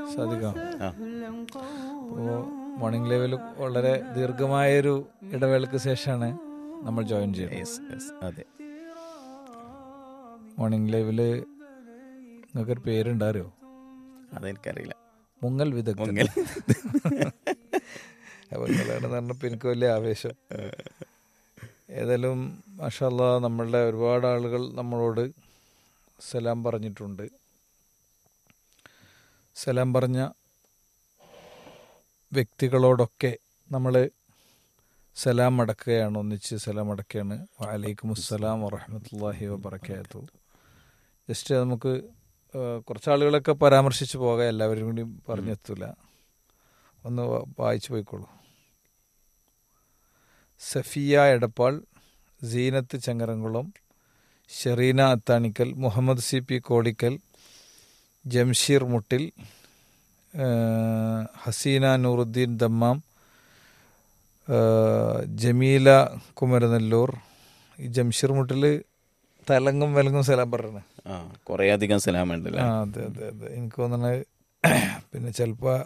സാധിക്കാം ആ അപ്പോൾ morning level വളരെ ദീർഘമായൊരു ഇടവേളയ്ക്ക് ശേഷമാണ് നമ്മൾ ജോയിൻ ചെയ്യുന്നത് യെസ് യെസ് അതെ മോർണിംഗ് ലൈവില് നിങ്ങൾക്കൊരു പേരുണ്ടാരോ അതെനിക്കറിയില്ല മുങ്ങൽ വിദഗ്ധൻ മുങ്ങൽ. അപ്പോൾ നിങ്ങളാണെന്ന് പറഞ്ഞപ്പോൾ എനിക്ക് വലിയ ആവേശം ഏതായാലും മാഷല്ല നമ്മളുടെ ഒരുപാട് ആളുകൾ നമ്മളോട് സലാം പറഞ്ഞിട്ടുണ്ട് സലാം പറഞ്ഞ വ്യക്തികളോടൊക്കെ നമ്മൾ സലാം അടക്കുകയാണ് ഒന്നിച്ച് സലാം അടക്കുകയാണ് വലൈക്കും അസ്സലാം വറഹമത്തല്ലാഹി വബർക്കാത്തു ജസ്റ്റ് നമുക്ക് ആ, കുറച്ച് ആളുകളൊക്കെ പരാമർശിച്ച് പോകാം എല്ലാവരും കൂടി പറഞ്ഞെത്തൂല ഒന്ന് വാ- വായിച്ചു പോയിക്കോളൂ സഫിയ എടപ്പാൾ സീനത്ത് ചങ്ങരംകുളം ഷെറീന അത്താണിക്കൽ മുഹമ്മദ് സി പി കോളിക്കൽ ജംഷീർ മുട്ടിൽ ആ, ഹസീന നൂറുദ്ദീൻ ദമ്മാം ആ, ജമീല കുമരനെല്ലൂർ ഈ ജംഷീർ മുട്ടിൽ തലങ്ങും വിലങ്ങും സ്ഥലം പറഞ്ഞത് ആ കുറേ അധികം സലാമുണ്ടല്ലേ ആ അതെ അതെ അതെ എനിക്ക് തോന്നണത് പിന്നെ ചിലപ്പോൾ